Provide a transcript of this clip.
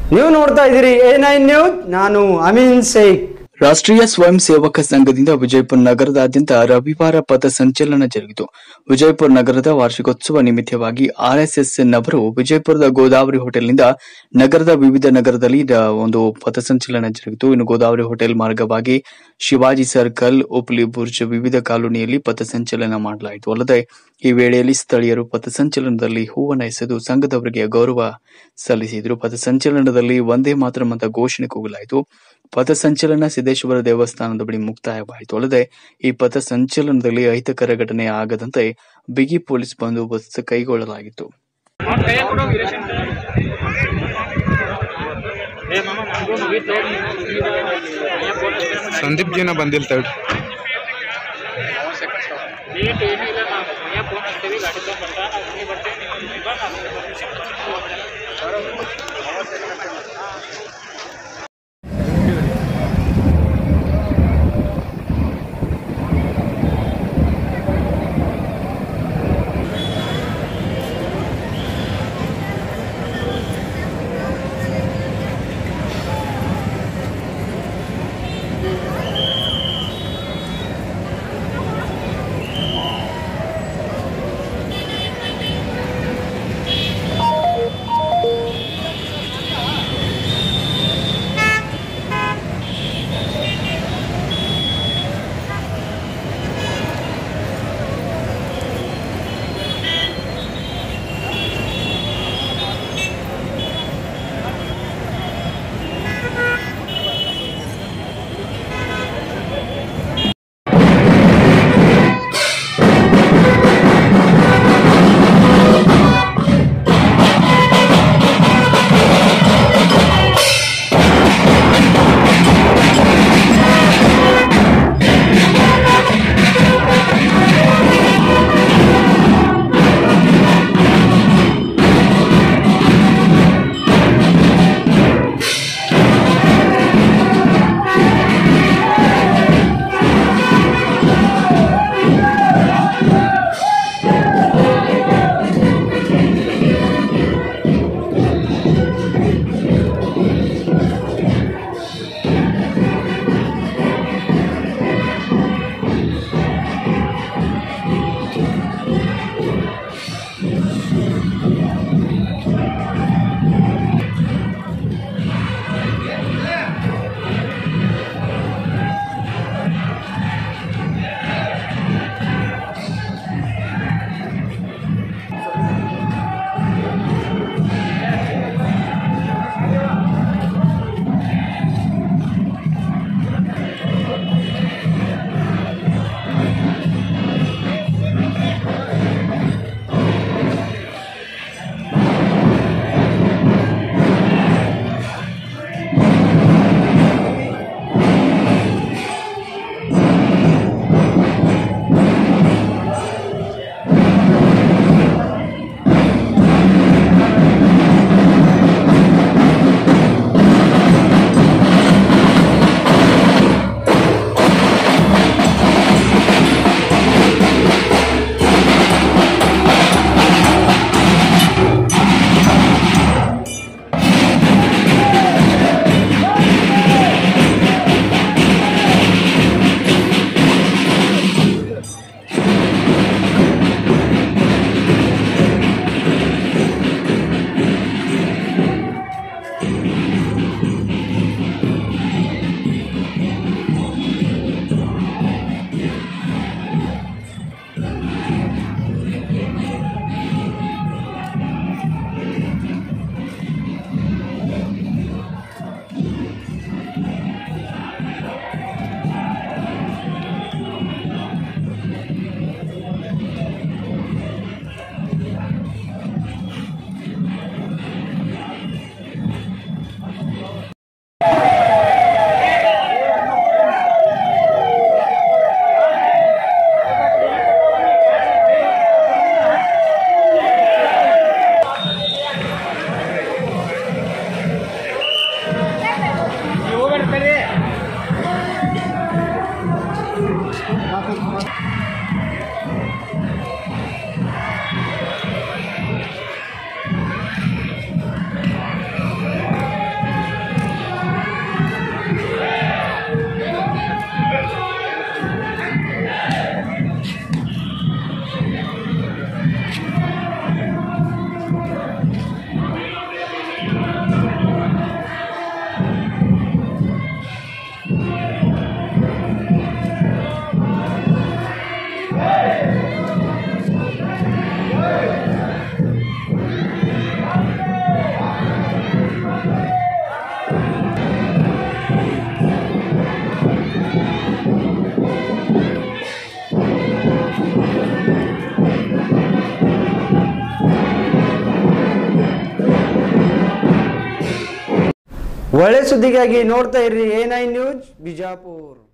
ನೀವು ನೋಡ್ತಾ ಇದ್ದೀರಿ ಎ ನೈನ್ ನ್ಯೂಸ್ ನಾನು ಅಮೀನ್ ಶೇಖ್ ರಾಷ್ಟ್ರೀಯ ಸ್ವಯಂ ಸೇವಕ ಸಂಘದಿಂದ ವಿಜಯಪುರ ನಗರದಾದ್ಯಂತ ರವಿವಾರ ಪಥ ಸಂಚಲನ ಜರುಗಿತು ವಿಜಯಪುರ ನಗರದ ವಾರ್ಷಿಕೋತ್ಸವ ನಿಮಿತ್ತವಾಗಿ ಆರ್ಎಸ್ಎಸ್ ನವರು ವಿಜಯಪುರದ ಗೋದಾವರಿ ಹೋಟೆಲ್ನಿಂದ ನಗರದ ವಿವಿಧ ನಗರದಲ್ಲಿ ದ- ಒಂದು ಪಥ ಸಂಚಲನ ಜರುಗಿತು ಇನ್ನು ಗೋದಾವರಿ ಹೋಟೆಲ್ ಮಾರ್ಗವಾಗಿ ಶಿವಾಜಿ ಸರ್ಕಲ್ ಉಪ್ಲಿ ಬುರ್ಜ್ ವಿವಿಧ ಕಾಲೋನಿಯಲ್ಲಿ ಪಥ ಸಂಚಲನ ಮಾಡಲಾಯಿತು ಅಲ್ಲದೆ ಈ ವೇಳೆಯಲ್ಲಿ ಸ್ಥಳೀಯರು ಪಥಸಂಚಲನದಲ್ಲಿ ಹೂವನ್ನ ಎಸೆದು ಸಂಘದವರಿಗೆ ಗೌರವ ಸಲ್ಲಿಸಿದರು ಪಥಸಂಚಲನದಲ್ಲಿ ಒಂದೇ ಮಾತ್ರ ಅಂತ ಘೋಷಣೆ ಕೂಗಲಾಯಿತು ಪಥಸಂಚಲನ ಸಿದ್ದೇಶ್ವರ ದೇವಸ್ಥಾನದ ಬಳಿ ಮುಕ್ತಾಯವಾಯಿತು ಅಲ್ಲದೆ ಈ ಪಥಸಂಚಲನದಲ್ಲಿ ಅಹಿತಕರ ಘಟನೆ ಆಗದಂತೆ ಬಿಗಿ ಪೊಲೀಸ್ ಬಂದೋಬಸ್ತ್ ಕೈಗೊಳ್ಳಲಾಗಿತ್ತು ಸಂದೀಪ್ ಜಿನ ಬಂದಿಲ್ಲ ತಡ್ರಿ ಲೇಟ್ ಏನೂ ಇಲ್ಲ ನಾವು ಮನ್ಯಾಗ ಫೋನ್ ಹಚ್ತೀವಿ ಗಾಡಿ ತೊಗೊಂಡ್ ಬರ್ತಾ ನಾವು ಮನೆ ಬರ್ತೇವೆ ಒಳ್ಳೆ ಸುದ್ದಿಗಾಗಿ ನೋಡ್ತಾ ಇರ್ರಿ ಎ ನೈನ್ ನ್ಯೂಸ್ ಬಿಜಾಪುರ್